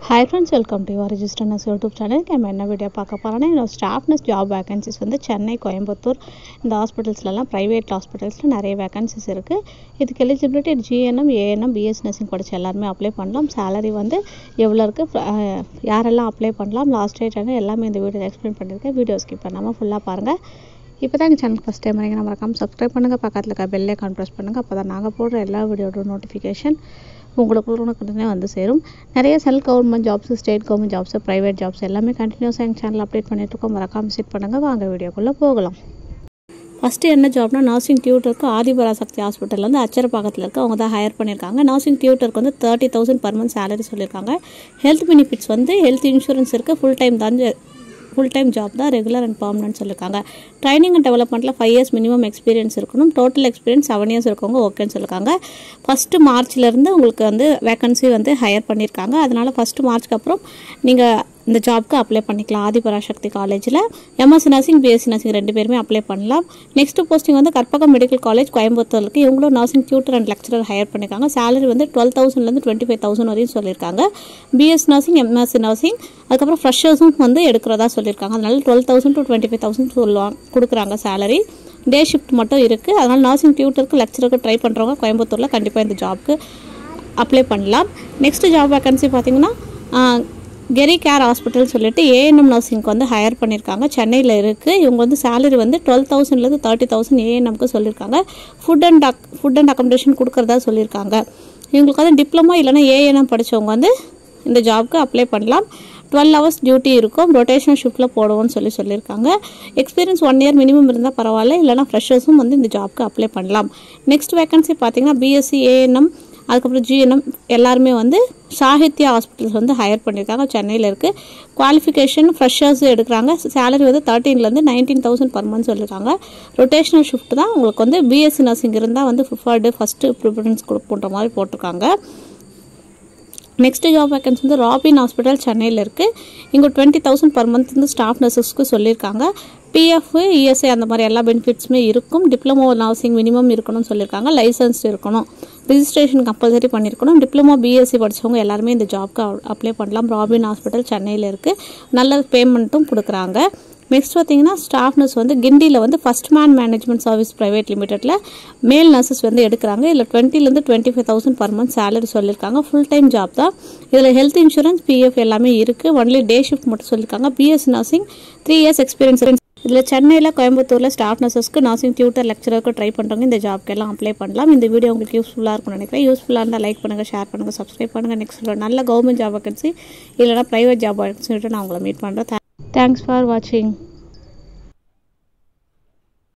hi friends welcome to your register nurse YouTube சேனலுக்கு நம்ம என்ன வீடியோ பார்க்க போகிறோன்னா என்னோட ஸ்டாஃப் நர்ஸ் ஜாப் வேகன்சிஸ் வந்து சென்னை கோயம்புத்தூர் இந்த ஹாஸ்பிட்டல்ஸ்லலாம் ப்ரைவேட் ஹாஸ்பிட்டல்ஸில் நிறைய வேகன்சிஸ் இருக்குது இதுக்கு eligibility GNM ANM BS nursing படிச்ச எல்லாருமே அப்ளை பண்ணலாம் சேலரி வந்து எவ்வளோ இருக்குது யாரெல்லாம் அப்ளை பண்ணலாம் லாஸ்ட் டேட் என்ன எல்லாமே இந்த வீடியோ எக்ஸ்பிளைன் பண்ணியிருக்கேன் வீடியோ ஸ்கிப் பண்ணாமல் ஃபுல்லாக பாருங்கள் இப்போ தான் எங்கள் சேனல் ஃபஸ்ட் டைம் வரீங்க நம்ம மறக்காமல் சப்ஸ்கிரைப் பண்ணுங்கள் பக்கத்தில் இருக்க பெல்லே கான் ப்ரெஸ் பண்ணுங்கள் அப்போ தான் நாங்கள் போடுற எல்லா வீடியோட நோட்டிஃபிகேஷன் உங்களுக்கு உடனுக்குடனே வந்து சேரும் நிறைய central government jobs state government jobs private jobs எல்லாமே கண்டினியூஸாக எங்கள் சேனல் அப்டேட் பண்ணிட்டுருக்கோம் மறக்காமல் விசிட் பண்ணுங்கள் வாங்க வீடியோக்குள்ளே போகலாம் ஃபஸ்ட்டு என்ன ஜாப்னா நர்சிங் டியூட்டருக்கு ஆதிபராசக்தி ஹாஸ்பிட்டல் வந்து அச்சரப்பாக்கத்தில் இருக்க அவங்க தான் ஹையர் பண்ணியிருக்காங்க நர்சிங் டியூட்டருக்கு வந்து thirty thousand per month salary சொல்லியிருக்காங்க ஹெல்த் பெனிஃபிட்ஸ் வந்து ஹெல்த் இன்சூரன்ஸ் இருக்குது ஃபுல் டைம் தான் ஃபுல் டைம் ஜாப் தான் ரெகுலர் அண்ட் பர்மனன்ட் சொல்லியிருக்காங்க ட்ரைனிங் அண்ட் டெவலப்மெண்ட்டில் ஃபைவ் இயர்ஸ் மினிமம் எக்ஸ்பீரியன்ஸ் இருக்கணும் டோட்டல் எக்ஸ்பீரியன்ஸ் செவன் இயர்ஸ் இருக்கவங்க ஓகேன்னு சொல்லியிருக்காங்க ஃபஸ்ட்டு மார்ச்லேருந்து உங்களுக்கு வந்து வேக்கன்சி வந்து ஹையர் பண்ணியிருக்காங்க அதனால் ஃபஸ்ட்டு மார்ச்க்கு அப்புறம் நீங்கள் இந்த ஜாப்க்கு அப்ளை பண்ணிக்கலாம் ஆதிபராசக்தி காலேஜில் எம்எஸ்சி நர்சிங் பிஎஸ்சி நர்சிங் ரெண்டு பேருமே அப்ளை பண்ணலாம் நெக்ஸ்ட் போஸ்டிங் வந்து கற்பகம் மெடிக்கல் காலேஜ் கோயம்புத்தூருக்கு இவங்களும் nursing tutor and lecturer hire பண்ணியிருக்காங்க சேலரி வந்து டுவெல் தௌசண்ட்லேருந்து டுவெண்ட்டி ஃபைவ் தௌசண்ட் வரையும் சொல்லியிருக்காங்க பிஎஸ் நர்சிங் எம்எஸ்சி நர்சிங் அதுக்கப்புறம் ஃப்ரெஷர்ஸும் வந்து எடுக்கிறதா சொல்லியிருக்காங்க அதனால twelve thousand to twenty five thousand சொல்லுவாங்க கொடுக்குறாங்க சேலரி டே ஷிஃப்ட் மட்டும் இருக்குது அதனால் நர்சிங் டியூட்டருக்கு லெக்சருக்கு ட்ரை பண்ணுறவங்க கோயம்புத்தூரில் கண்டிப்பாக இந்த ஜாப்க்கு அப்ளை பண்ணலாம் நெக்ஸ்ட் ஜாப் வேக்கன்சி பார்த்தீங்கன்னா கெரி கேர் ஹாஸ்பிட்டல் சொல்லிட்டு ஏஎன்எம் நர்சிங்க்கு வந்து ஹையர் பண்ணியிருக்காங்க சென்னையில் இருக்குது இவங்க வந்து சேலரி வந்து டுவெல் தௌசண்ட்லேருந்து தேர்ட்டி தௌசண்ட் ஏஎன்எம்க்கு சொல்லியிருக்காங்க ஃபுட் அண்ட் அக் ஃபுட் அண்ட் அக்கமடேஷன் கொடுக்குறதா சொல்லியிருக்காங்க இவங்களுக்கு வந்து டிப்ளமோ இல்லைனா ஏஎன்எம் படித்தவங்க வந்து இந்த ஜாப்க்கு அப்ளை பண்ணலாம் டுவெல் ஹவர்ஸ் டியூட்டி இருக்கும் ரொட்டேஷனல் ஷிஃப்ட்டில் போடுவோம்னு சொல்லி சொல்லியிருக்காங்க எக்ஸ்பீரியன்ஸ் ஒன் இயர் மினிமம் இருந்தால் பரவாயில்ல இல்லைனா ஃப்ரெஷர்ஸும் வந்து இந்த ஜாப்க்கு அப்ளை பண்ணலாம் நெக்ஸ்ட் வேகன்சி பார்த்தீங்கன்னா பிஎஸ்சி ஏஎன்எம் அதுக்கப்புறம் ஜிஎன்எம் எல்லாருமே வந்து சாகித்யா ஹாஸ்பிட்டல்ஸ் வந்து ஹையர் பண்ணியிருக்காங்க சென்னையில் இருக்குது குவாலிஃபிகேஷன் ஃப்ரெஷர்ஸ் எடுக்கிறாங்க சேலரி வந்து தேர்ட்டீன்லேருந்து நைன்டீன் தௌசண்ட் பர் மந்த் சொல்லியிருக்காங்க ரொட்டேஷனல் ஷிஃப்ட் தான் உங்களுக்கு வந்து பிஎஸ்சி நர்சிங் இருந்தால் வந்து ப்ரிஃபர்டு ஃபஸ்ட்டு ப்ரிஃபரன்ஸ் கொடுப்போன்ற மாதிரி போட்டிருக்காங்க நெக்ஸ்ட் ஜாப் வேக்கன்சி வந்து ராபின் ஹாஸ்பிட்டல் சென்னையில் இருக்குது இங்கே டுவெண்ட்டி தௌசண்ட் பர் மந்த் வந்து ஸ்டாஃப் நர்சஸ்க்கு சொல்லியிருக்காங்க பிஎஃப் இஎஸ்ஐ அந்த மாதிரி எல்லா பெனிஃபிட்ஸுமே இருக்கும் டிப்ளமோ நர்சிங் மினிமம் இருக்கணும்னு சொல்லியிருக்காங்க லைசன்ஸ் இருக்கணும் ரிஜிஸ்ட்ரேஷன் கம்பல்சரி பண்ணியிருக்கணும் டிப்ளமோ பிஎஸ்சி படித்தவங்க எல்லாருமே இந்த ஜாப்க்கு அப்ளை பண்ணலாம் ராபின் ஹாஸ்பிட்டல் சென்னையில் இருக்குது நல்ல பேமெண்ட்டும் கொடுக்குறாங்க நெக்ஸ்ட் பார்த்தீங்கன்னா ஸ்டாஃப் நர்ஸ் வந்து கிண்டியில் வந்து first man management service private லிமிடெட்டில் மேல் நர்சஸ் வந்து எடுக்கிறாங்க இதில் டுவெண்ட்டிலேருந்து twenty five thousand per month salary சொல்லியிருக்காங்க ஃபுல் டைம் ஜாப் தான் இதில் ஹெல்த் இன்சூரன்ஸ் பிஎஃப் எல்லாமே இருக்குது ஒன்லி டே ஷிஃப்ட் மட்டும் சொல்லியிருக்காங்க BS nursing three years experience இதில் சென்னையில் கோயம்புத்தூரில் ஸ்டாஃப் நர்சஸ்க்கு நர்சிங் டியூட்டர் லெக்சருக்கு ட்ரை பண்ணுறவங்க இந்த ஜாப்க்கு எல்லாம் அப்ளை பண்ணலாம் இந்த வீடியோ உங்களுக்கு யூஸ்ஃபுல்லாக இருக்கும்னு நினைக்கிறேன் யூஸ்ஃபுல்லாக இருந்தால் லைக் பண்ணுங்கள் ஷேர் பண்ணுங்கள் சப்ஸ்கிரைப் பண்ணுங்கள் நெக்ஸ்ட் நல்ல கவர்மெண்ட் ஜாப் வேகன்சி இல்லைனா ப்ரைவேட் ஜாப் வேகன்சி நான் உங்களை மீட் பண்ணுறேன் தேங்க்ஸ் ஃபார் வாட்சிங்